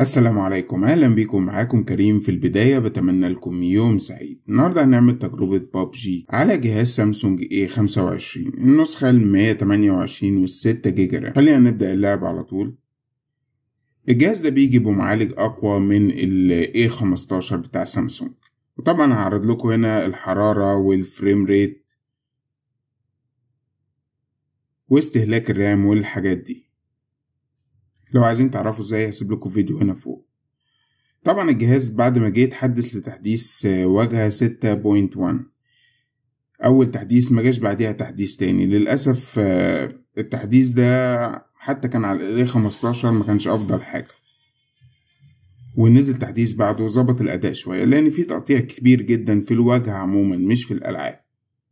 السلام عليكم اهلا بيكم معاكم كريم في البداية بتمنى لكم يوم سعيد النهاردة هنعمل تجربة بابجي على جهاز سامسونج A25 النسخة ال 128 وال 6 جيجا رام خلينا نبدأ اللعب على طول الجهاز ده بيجي بمعالج أقوى من ال A15 بتاع سامسونج وطبعا هعرض لكم هنا الحرارة والفريم ريت واستهلاك الرام والحاجات دي لو عايزين تعرفوا ازاي هسيب لكم فيديو هنا فوق طبعا الجهاز بعد ما جه اتحدث لتحديث واجهة 6.1 اول تحديث ما جاش بعديها تحديث تاني للاسف التحديث ده حتى كان على ال 15 ما كانش افضل حاجة ونزل تحديث بعده ظبط الاداء شوية لان في تقطيع كبير جدا في الواجهة عموما مش في الالعاب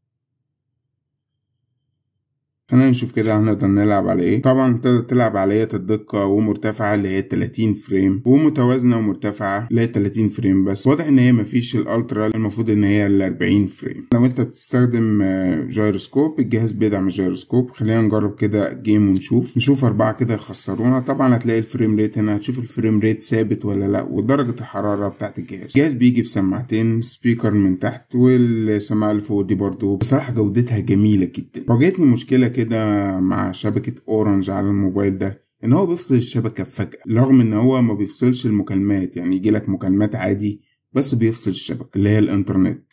خلينا نشوف كده هنقدر نلعب على ايه طبعا تقدر تلعب على الدقة ومرتفعة اللي هي 30 فريم ومتوازنة ومرتفعة اللي هي 30 فريم بس واضح ان هي مفيش الالترا المفروض ان هي ال 40 فريم لو انت بتستخدم جيروسكوب الجهاز بيدعم الجيروسكوب خلينا نجرب كده جيم ونشوف نشوف اربعة كده يخسرونا طبعا هتلاقي الفريم ريت هنا هتشوف الفريم ريت ثابت ولا لا ودرجة الحرارة بتاعت الجهاز الجهاز بيجي بسماعتين سبيكر من تحت والسماعة اللي فوق دي برضو بصراحة جودتها جميلة جدا واجهتني مشكلة كده كده مع شبكة أورنج على الموبايل ده إن هو بيفصل الشبكة فجأة رغم إن هو ما بيفصلش المكالمات يعني يجيلك مكالمات عادي بس بيفصل الشبكة اللي هي الإنترنت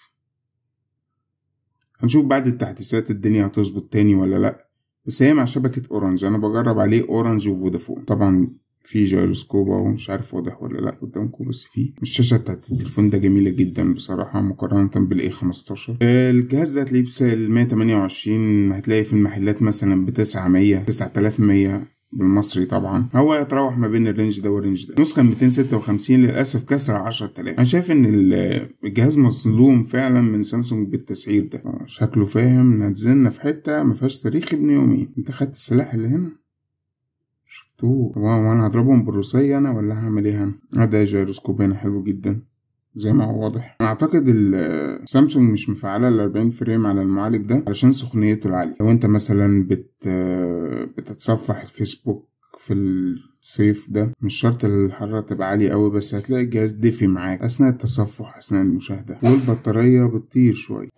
هنشوف بعد التحديثات الدنيا هتظبط تاني ولا لأ بس هي مع شبكة أورنج أنا بجرب عليه أورنج وفودافون طبعا في جيروسكوب اهو مش عارف واضح ولا لا قدامكم بس في الشاشه بتاعت التليفون ده جميله جدا بصراحه مقارنه بالاي 15 الجهاز ده هتلاقيه بسعر 128 هتلاقي في المحلات مثلا ب 900 9100 بالمصري طبعا هو يتراوح ما بين الرينج ده والرينج ده نسخه 256 للاسف كسر 10000 انا شايف ان الجهاز مظلوم فعلا من سامسونج بالتسعير ده شكله فاهم نزلنا في حته ما فيهاش صريخ ابن يومين انت خدت السلاح اللي هنا شفتوه وانا هضربهم بالروسية انا ولا هعمل ايه انا ده جيروسكوب هنا حلو جدا زي ما هو واضح اعتقد السامسونج مش مفعله ال 40 فريم على المعالج ده علشان سخونيته العاليه لو انت مثلا بت بتتصفح الفيسبوك في الصيف ده مش شرط الحرارة تبقى عالية قوي بس هتلاقي الجهاز دفي معاك أثناء التصفح أثناء المشاهدة والبطارية بتطير شوية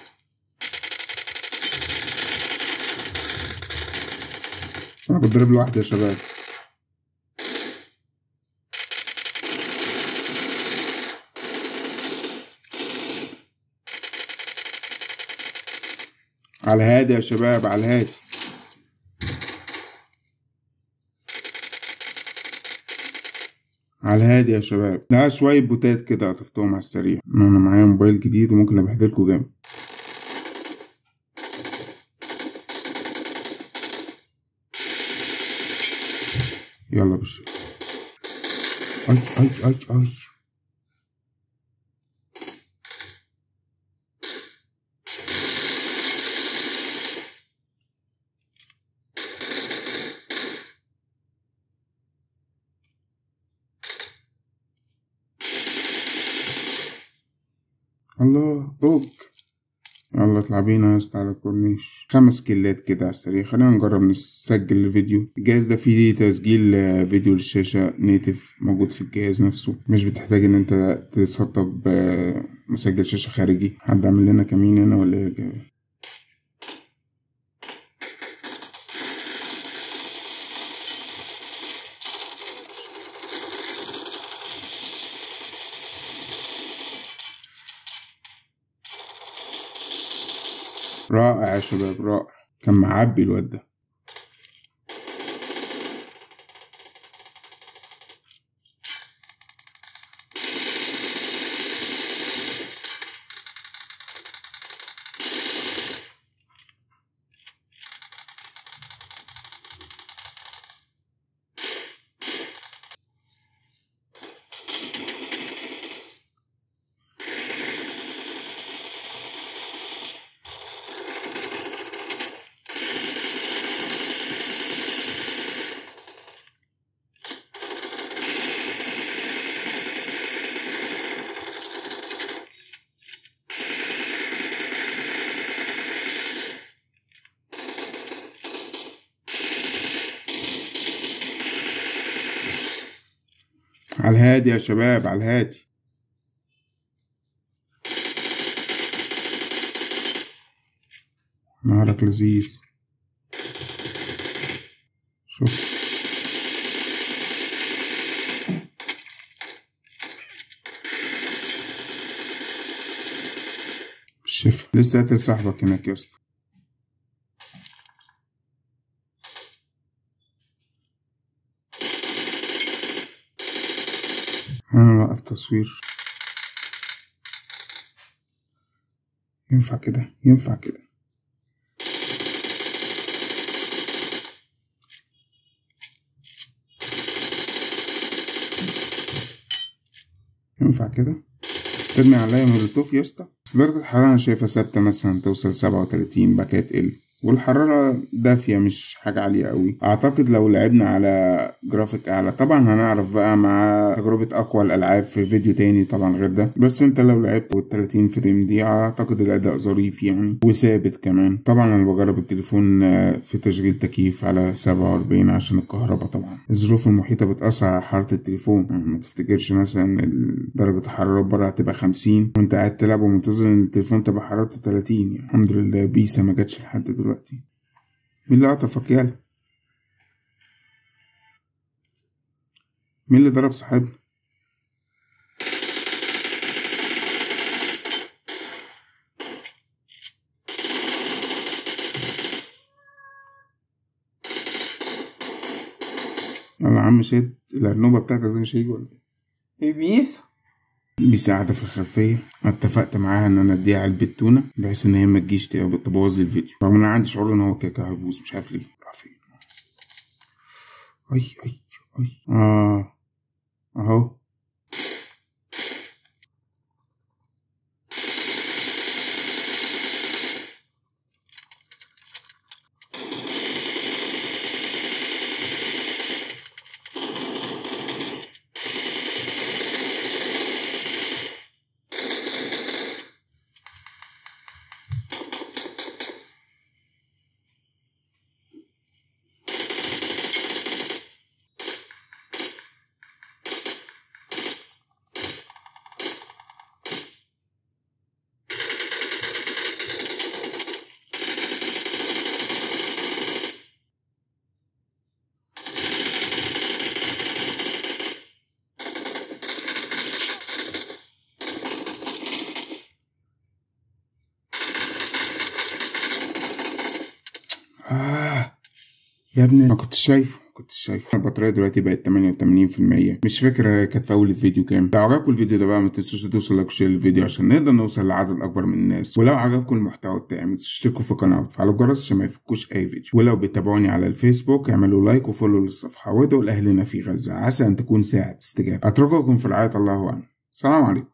انا بضرب لوحدي يا شباب على الهادي يا شباب على الهادي على الهادي يا شباب ده شوية بوتات كده هتفتهم على السريع انا معايا موبايل جديد وممكن ابهدلكوا جامد يلا بش اي اي اي اي الله بوك يلا اطلع بينا يا اسطى على الكورنيش خمس كيلات كده على السريع خلينا نجرب نسجل الفيديو الجهاز ده فيه تسجيل فيديو للشاشة نيتف موجود في الجهاز نفسه مش بتحتاج ان انت تسطب مسجل شاشة خارجي حد عامل لنا كمين هنا ولا ايه رائع يا شباب رائع كان معبي الواد ده على الهادي يا شباب على الهادي نهارك لذيذ شوف شوف لسه قاتل صاحبك هناك يا اسطى انا وقف تصوير ينفع كده ينفع كده ينفع كده ترمي عليا مولوتوف يا اسطى بس درجة الحرارة أنا شايفها ثابتة مثلا توصل سبعة وتلاتين بعد كده تقل والحرارة دافية مش حاجة عالية قوي أعتقد لو لعبنا على جرافيك أعلى طبعا هنعرف بقى مع تجربة أقوى الألعاب في فيديو تاني طبعا غير ده بس أنت لو لعبت والتلاتين فريم دي أعتقد الأداء ظريف يعني وثابت كمان طبعا أنا بجرب التليفون في تشغيل تكييف على سبعة وأربعين عشان الكهرباء طبعا الظروف المحيطة بتأثر على حرارة التليفون يعني ما تفتكرش مثلا درجة الحرارة بره هتبقى خمسين وأنت قاعد تلعب ومنتظر إن التليفون تبقى حرارته تلاتين يعني الحمد لله بيسا ما جاتش لحد دلوقتي مين اللي قطفك يالا مين اللي ضرب صاحبنا يلا يا عم شد الأرنوبة بتاعتك دي مش هيجي ولا ايه بيس بيساعدة في الخلفية اتفقت معاها ان انا اديها علبة تونة بحيث ان هي ما تجيش تبوظ لي الفيديو رغم ان انا عندي شعور ان هو كده كده هيبوظ مش عارف ليه راح فين اي اي اي اه اهو آه يا ابني ما كنتش شايفه كنت شايف البطارية دلوقتي بقت 88% مش فاكر كانت في أول الفيديو كام لو عجبكم الفيديو ده بقى ما تنسوش تدوسوا لايك وشير الفيديو عشان نقدر نوصل لعدد أكبر من الناس ولو عجبكم المحتوى بتاعي ما تنسوش تشتركوا في القناة وتفعلوا الجرس عشان ما يفكوش أي فيديو ولو بتتابعوني على الفيسبوك اعملوا لايك وفولو للصفحة وادعوا لأهلنا في غزة عسى أن تكون ساعة استجابة أترككم في رعاية الله وأنا السلام عليكم